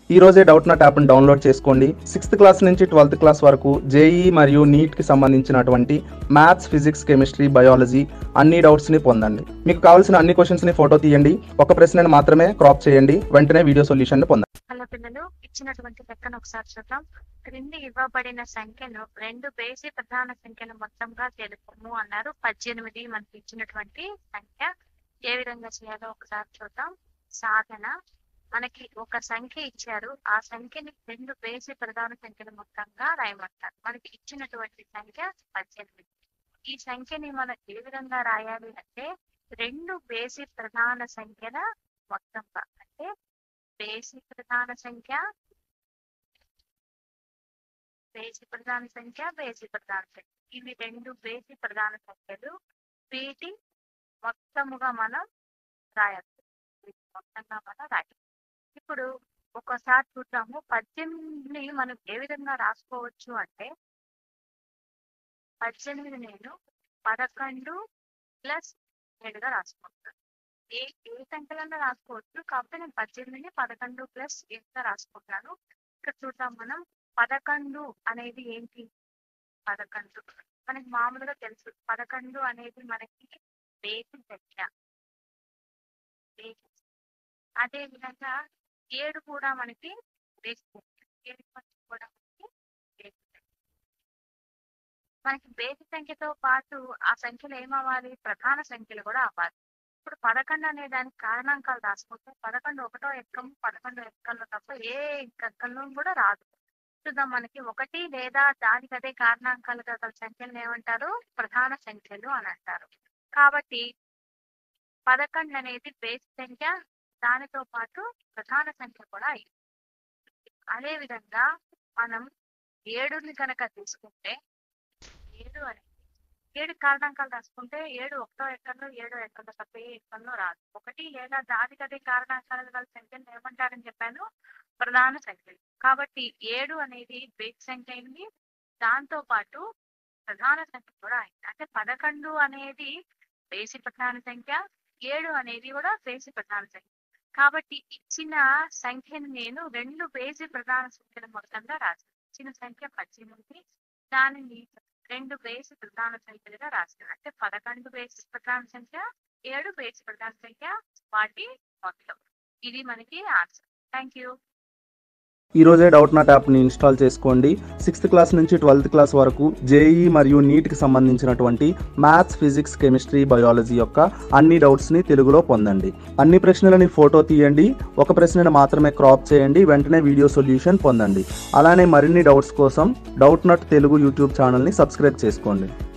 ఈ రోజే Doubtnut యాప్ని డౌన్లోడ్ చేసుకోండి సిక్స్త్ క్లాస్ నుంచి ట్వెల్త్ క్లాస్ వరకు జేఈ మరియు నీట్కి సంబంధించినటువంటి మ్యాథ్స్ ఫిజిక్స్ కెమిస్ట్రీ బయాలజీ అన్ని డౌట్స్ని పొందండి మీకు కావాల్సిన అన్ని క్వశ్చన్స్ని ఫోటో తీయండి ఒక ప్రశ్నను మాత్రమే క్రాప్ చేయండి వెంటనే వీడియో సొల్యూషన్ పొందండి హలో పిల్లలు ఇచ్చినటువంటి లెక్కను ఒకసారి చూద్దాం క్రింది ఇవ్వబడిన సంఖ్యను రెండు బేసి ప్రధాన సంఖ్యను మొత్తంగా తెలుపుము అన్నారు పద్దెనిమిది మనకి ఇచ్చినటువంటి సంఖ్య ఏ విధంగా చేయాలో ఒకసారి చూద్దాం సాధన మనకి ఒక సంఖ్య ఇచ్చారు ఆ సంఖ్యని రెండు బేసి ప్రధాన సంఖ్యల మొత్తంగా రాయమంటారు మనకి ఇచ్చినటువంటి సంఖ్య పద్దెనిమిది ఈ సంఖ్యని మనం ఏ విధంగా రాయాలి అంటే రెండు బేసి ప్రధాన సంఖ్యల మొత్తంగా అంటే బేసి ప్రధాన సంఖ్య బేసి ప్రధాన సంఖ్య బేసి ప్రధాన సంఖ్య ఇవి రెండు బేసి ప్రధాన సంఖ్యలు వీటి మొత్తముగా మనం రాయొచ్చు వీటి మొత్తంగా మనం రాయొచ్చు ఇప్పుడు ఒకసారి చూద్దాము పద్దెనిమిదిని మనం ఏ విధంగా రాసుకోవచ్చు అంటే పద్దెనిమిది నేను పదకొండు ప్లస్ ఏడుగా రాసుకుంటాను ఏ ఏ సంఖ్యలన్నా రాసుకోవచ్చు కాకపోతే నేను పద్దెనిమిది పదకొండు ప్లస్ ఏడుగా రాసుకుంటాను ఇక్కడ చూద్దాం మనం పదకొండు అనేది ఏంటి పదకొండు మనకి మామూలుగా తెలుసు పదకొండు అనేది మనకి బేసి సంఖ్య బేసి అదే విధంగా ఏడు కూడా మనకి బేసి సంఖ్య ఏడు కూడా మనకి బేసి సంఖ్య మనకి బేసి సంఖ్యతో పాటు ఆ సంఖ్యలు ఏమవ్వాలి ప్రధాన సంఖ్యలు కూడా అవ్వాలి ఇప్పుడు పదకొండు అనే దానికి కారణాంకాలు రాసుకుంటే పదకొండు ఒకటో ఎక్కము పదకొండు ఎక్కల్లో తప్ప ఏ ఎక్కల్లో కూడా రాదు చూద్దాం మనకి ఒకటి లేదా దానికి అదే కారణాంకాలు గల సంఖ్యలు ఏమంటారు ప్రధాన సంఖ్యలు అని అంటారు కాబట్టి పదకొండు అనేది బేసి సంఖ్య దానితో పాటు ప్రధాన సంఖ్య కూడా అయింది అదే విధంగా మనం ఏడుని కనుక తీసుకుంటే ఏడు అనేది ఏడు కారణాంకాలు రాసుకుంటే ఏడు ఒకటో ఎక్కడో ఏడో ఎక్కడో తప్ప ఏ ఎక్కడో రాదు ఒకటి లేదా దానికి అదే కారణాంకాలు గల సంఖ్యను ఏమంటారని చెప్పాను ప్రధాన సంఖ్యలు కాబట్టి ఏడు అనేది బేసి సంఖ్య అయింది దాంతో పాటు ప్రధాన సంఖ్య కూడా అయింది అంటే పదకొండు అనేది బేసి ప్రధాన సంఖ్య ఏడు అనేది కూడా బేసి ప్రధాన సంఖ్య కాబట్టి ఇచ్చిన సంఖ్యను నేను రెండు బేసి ప్రధాన సంఖ్యల మొత్తంగా రాశాను ఇచ్చిన సంఖ్య పద్దెనిమిది దానిని రెండు బేసి ప్రధాన సంఖ్యలుగా రాశాను అంటే పదకొండు బేసి ప్రధాన సంఖ్య ఏడు బేసి ప్రధాన సంఖ్య వాటి మొత్తం ఇది మనకి ఆన్సర్ థ్యాంక్ యూ ఈ రోజే డౌట్ నాట్ యాప్ని ఇన్స్టాల్ చేసుకోండి సిక్స్త్ క్లాస్ నుంచి ట్వెల్త్ క్లాస్ వరకు జేఈ మరియు నీట్కి సంబంధించినటువంటి మ్యాథ్స్ ఫిజిక్స్ కెమిస్ట్రీ బయాలజీ యొక్క అన్ని డౌట్స్ని తెలుగులో పొందండి అన్ని ప్రశ్నలని ఫోటో తీయండి ఒక ప్రశ్నను మాత్రమే క్రాప్ చేయండి వెంటనే వీడియో సొల్యూషన్ పొందండి అలానే మరిన్ని డౌట్స్ కోసం డౌట్ నాట్ తెలుగు యూట్యూబ్ ఛానల్ని సబ్స్క్రైబ్ చేసుకోండి